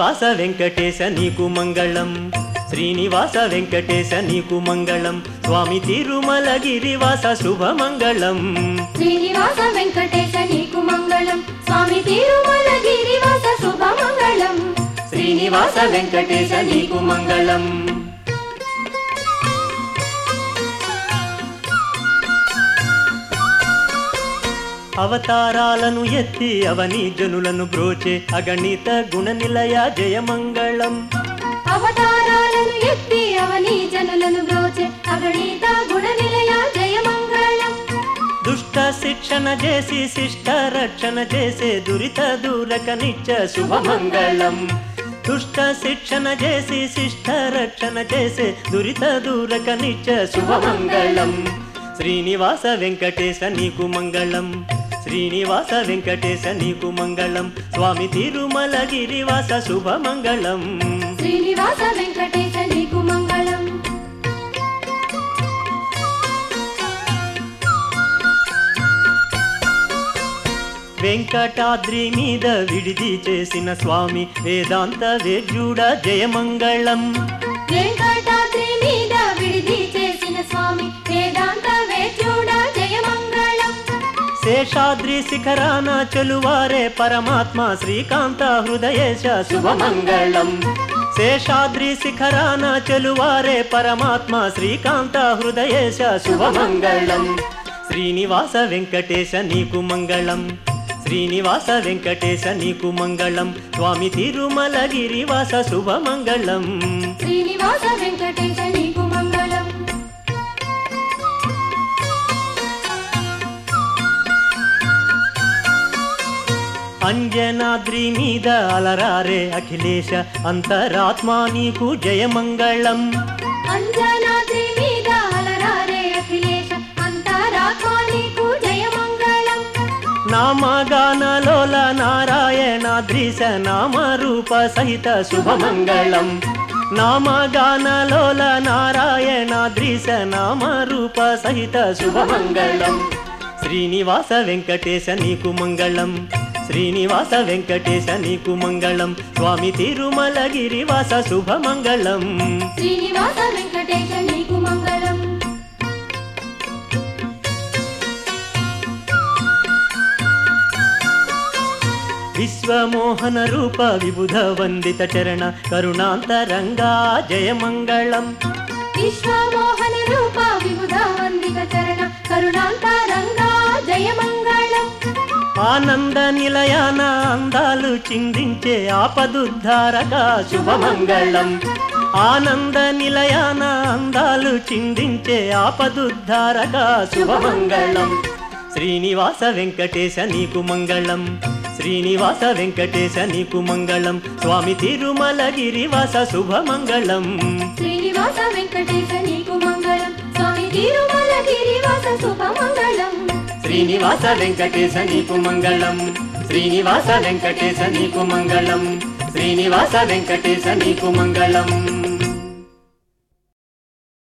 శ్రీనివాస వెంకటేశ నీకు మంగళం శ్రీనివాస వెంకటేశ నీకు మంగళం స్వామి తిరుమల గిరివాస శుభమంగళం శ్రీనివాస వెంకటేశ నీకు మంగళం స్వామి తిరుమల గిరివాస శుభమంగళం శ్రీనివాస వెంకటేశ నీకు మంగళం అవతారాలను ఎత్తి అవని జనులను బ్రోచే అగణిత గుణ నిలయ జయమంగళం అవతారాలను ఎత్తి అవని జనులను బ్రోచే అగణిత గుణ నిలయ జయమంగళం దుష్ట శిక్షణ చేసి శిష్ట రక్షణ చేసే దురిత దూరక నిత్య శుభమంగళం దుష్ట శిక్షణ చేసి శిష్ట రక్షణ చేసే దురిత దూరక నిత్య శుభమంగళం శ్రీనివాస వెంకటేశ నీకు మంగళం శ్రీనివాస వెంకటేశ నీకు మంగళం స్వామి తిరుమల గిరివాస శుభమంగళం శ్రీనివాస వెంకటేశ నీకు మంగళం వెంకటాద్రి మీద విడిది చేసిన స్వామి వేదాంత వేద్యుడ జయమంగళం వెంకటాద్రి మీద విడిది చేసిన స్వామి వేదాంత వేద్యుడ జయమంగళం శేషాద్రి శిఖరాన చెలువారే పరమాత్మ శ్రీకాంత హృదయేశ శుభమంగళం శేషాద్రి శిఖరాన చెలువారే పరమాత్మ శ్రీకాంత హృదయేశ శుభమంగళం శ్రీనివాస వెంకటేశ నీకు మంగళం శ్రీనివాస వెంకటేశ నీకు మంగళం స్వామి తిరుమల గిరివాస శుభమంగళం శ్రీనివాస వెంకటేశ నీకు మంగళం అంజనాద్రి మీద అలరారే అఖిలేశ అంతరాత్మా నీకు జయమంగళం అంజనాద్రి మీద అలరారే అఖిలేశ అంతరాత్మ నీకు జయమంగళం నామగానలోల నారాయణాద్రీశ నామరూప సహిత శుభమంగళం నామగానలోల నారాయణాద్రీశ నామరూప సహిత శుభమంగళం శ్రీనివాస వెంకటేశ నీకు మంగళం శ్రీనివాస వెంకటేశ నీకు మంగళం స్వామి తిరుమల గిరివాస శుభమంగళం శ్రీనివాస వెంకటేశ నీకు మంగళం విశ్వమోహన రూప విబుధ వందిత చరణ కరుణాంతరంగా జయమంగళం విశ్వమోహన రూప విబుధ వందిత చరణ కరుణాంతరంగా జయమంగళం ఆనంద నిలయాన అందాలు చిందించే ఆపదుద్ధారక శుభమంగళం ఆనంద నిలయాన అందాలు చిందించే ఆపదుద్ధారక శుభమంగళం శ్రీనివాస వెంకటేశ నీకు మంగళం శ్రీనివాస వెంకటేశ నీకు మంగళం స్వామి తిరుమల గిరివాస శుభమంగళం శ్రీనివాస వెంకటేశ నీకు మంగళం స్వామి తిరుమల గిరివాస శుభమంగళం శ్రీనివాస వెంకటేశ నీకు మంగళం శ్రీనివాస వెంకటేశ నీకు మంగళం శ్రీనివాస వెంకటేశ నీకు మంగళం